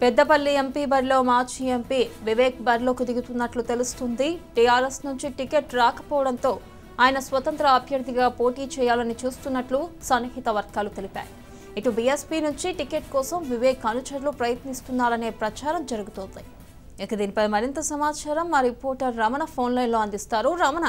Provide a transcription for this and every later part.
Peddapalli MP బరిలో మాజీ MP Vivek బరిలోకి దిగుతున్నట్లు తెలుస్తుంది టీఆర్ఎస్ నుంచి టికెట్ రాకపోవడంతో ఆయన స్వతంత్ర అభ్యర్థిగా పోటీ చేయాలని చూస్తున్నట్లు సన్నిహిత వర్గాలు తెలిపాయి ఇటు బీఎస్పీ నుంచి టికెట్ కోసం వివేక్ అనుచరులు ప్రయత్నిస్తున్నారనే ప్రచారం జరుగుతోంది ఇక దీనిపై మరింత సమాచారం మా రిపోర్టర్ రమణ ఫోన్ లైన్లో అందిస్తారు రమణ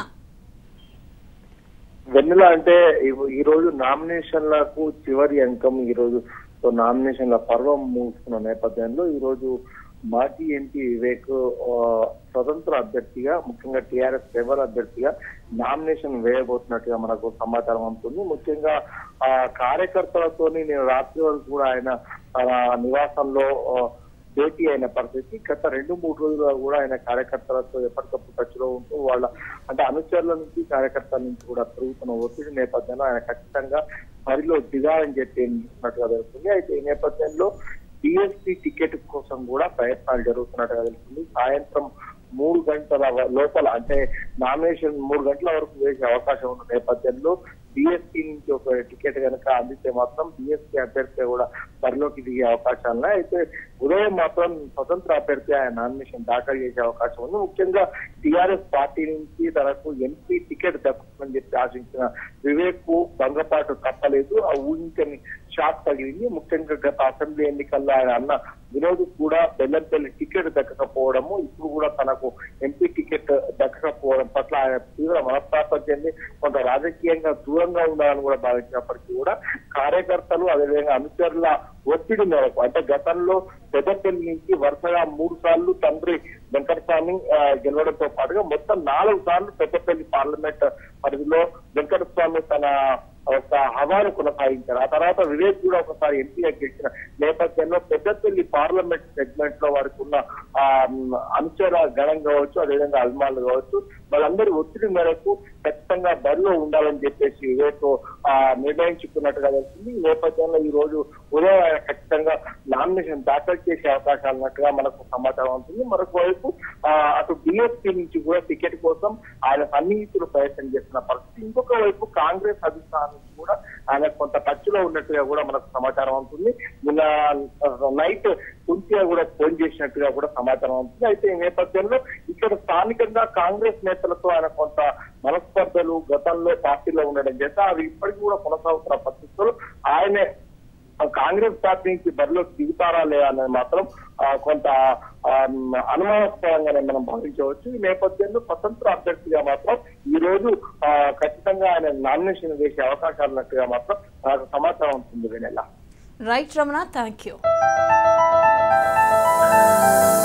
వెన్నెల అంటే ఈ- ఈ రోజు నామినేషన్లకు చివరి అంకం ఈ రోజు సో నామినేషన్ల పర్వం ముగిస్తున్న నేపథ్యంలో ఈ రోజు మాజీ ఎంపీ వివేక్ ఆ, స్వతంత్ర అభ్యర్థిగా ముఖ్యంగా టీఆర్ఎస్ ఫేవర్ అభ్యర్థిగా నామినేషన్ వేయబోతున్నట్టుగా మనకు సమాచారం అందుతుంది ముఖ్యంగా ఆ కార్యకర్తలతోని నేను రాత్రి వరకు కూడా ఆయన తన నివాసంలో ఆ, భేటీ అయిన పరిస్థితి గత రెండు మూడు రోజులుగా కూడా ఆయన కార్యకర్తలతో ఎప్పటికప్పుడు టచ్ లో ఉంటూ వాళ్ళ అంటే అనుచరుల నుంచి కార్యకర్తల నుంచి కూడా పెరుగుతున్న ఒత్తిడి నేపథ్యంలో ఆయన ఖచ్చితంగా బరిలో దిగాలని చెప్పి ఉన్నట్టుగా తెలుస్తుంది అయితే ఈ నేపథ్యంలో డిఎస్పీ టికెట్ కోసం కూడా ప్రయత్నాలు జరుగుతున్నట్టుగా తెలుస్తుంది సాయంత్రం మూడు గంటల వ- లోపల అంటే నామినేషన్ మూడు గంటల వరకు వేసే అవకాశం ఉన్న నేపథ్యంలో బిఎస్పీ నుంచి ఒక టికెట్ కనుక అందితే మాత్రం బిఎస్పీ అభ్యర్థి కూడా బరిలోకి దిగే అవకాశాలు ఉన్నాయి అయితే ఉదయం మాత్రం స్వతంత్ర అభ్యర్థి ఆయన నామినేషన్ దాఖలు చేసే అవకాశం ఉంది ముఖ్యంగా టిఆర్ఎస్ పార్టీ నుంచి తనకు ఎంపీ టికెట్ దక్కుతుందని చెప్పి ఆశించిన వివేక్ కు భంగపాటు తప్పలేదు ఆ ఊహించని షాక్ తగిలింది ముఖ్యంగా గత అసెంబ్లీ ఎన్నికల్లో ఆయన అన్న వినోద్ కూడా బెల్లంపల్లి టికెట్ దక్కకపోవడము ఇప్పుడు కూడా తనకు ఎంపీ టికెట్ దక్కకపోవడం పట్ల ఆయన తీవ్ర మనస్తాపం చెంది కొంత రాజకీయంగా దూరంగా ఉండాలని కూడా భావించినప్పటికీ కూడా కార్యకర్తలు అదేవిధంగా అనుచరుల ఒత్తిడి మేరకు అంటే గతంలో పెద్దపల్లి నుంచి వరుసగా మూడు సార్లు తండ్రి వెంకటస్వామి ఆ, గెలవడంతో పాటుగా మొత్తం నాలుగు సార్లు పెద్దపల్లి పార్లమెంట్ పరిధిలో వెంకటస్వామి తన ఒక హవాను కొనసాగించారు ఆ తర్వాత వివేక్ కూడా ఒకసారి ఎంపీగా గెలిచిన నేపథ్యంలో పెద్దపల్లి పార్లమెంట్ సెగ్మెంట్ లో వారికి ఉన్న ఆ, మ్, అనుచర గణం కావచ్చు అదేవిధంగా అభిమానులు కావచ్చు వాళ్ళందరి ఒత్తిడి మేరకు ఖచ్చితంగా బరిలో ఉండాలని చెప్పేసి వివేక్ ఆ, నిర్ణయించుకున్నట్టుగా తెలిసింది ఈ నేపథ్యంలో ఈ రోజు ఉదయం ఆయన ఖచ్చితంగా నామినేషన్ దాఖలు చేసే అవకాశాలు ఉన్నట్టుగా మనకు సమాచారం ఉంటుంది మరొక వైపు ఆ, అటు బిఎస్పీ నుంచి కూడా టికెట్ కోసం ఆయన సన్నిహితులు ప్రయత్నం చేస్తున్న పరిస్థితి ఇంకొక వైపు కాంగ్రెస్ అధిష్టానం నుంచి కూడా ఆయన కొంత టచ్ లో ఉన్నట్టుగా కూడా మనకు సమాచారం ఉంటుంది నిన్న నైట్ కుంతియా కూడా ఫోన్ చేసినట్టుగా కూడా సమాచారం ఉంటుంది అయితే ఈ నేపథ్యంలో ఇక్కడ స్థానికంగా కాంగ్రెస్ నేతలతో ఆయన కొంత మనస్పర్ధలు గతంలో పార్టీలో ఉండడం చేత అవి ఇప్పటికీ కూడా కొనసాగుతున్న పరిస్థితులు ఆయనే ఆ కాంగ్రెస్ పార్టీ నుంచి బరిలోకి దిగుతారా లేదా అనేది మాత్రం ఆ, కొంత ఆ, అనుమానాస్పదంగానే మనం భావించవచ్చు ఈ నేపథ్యంలో స్వతంత్ర అభ్యర్థిగా మాత్రం ఈ రోజు ఆ, ఖచ్చితంగా ఆయన నామినేషన్ వేసే అవకాశాలు ఉన్నట్టుగా మాత్రం నాకు సమాచారం ఉంటుంది Vennela right Ramana thank you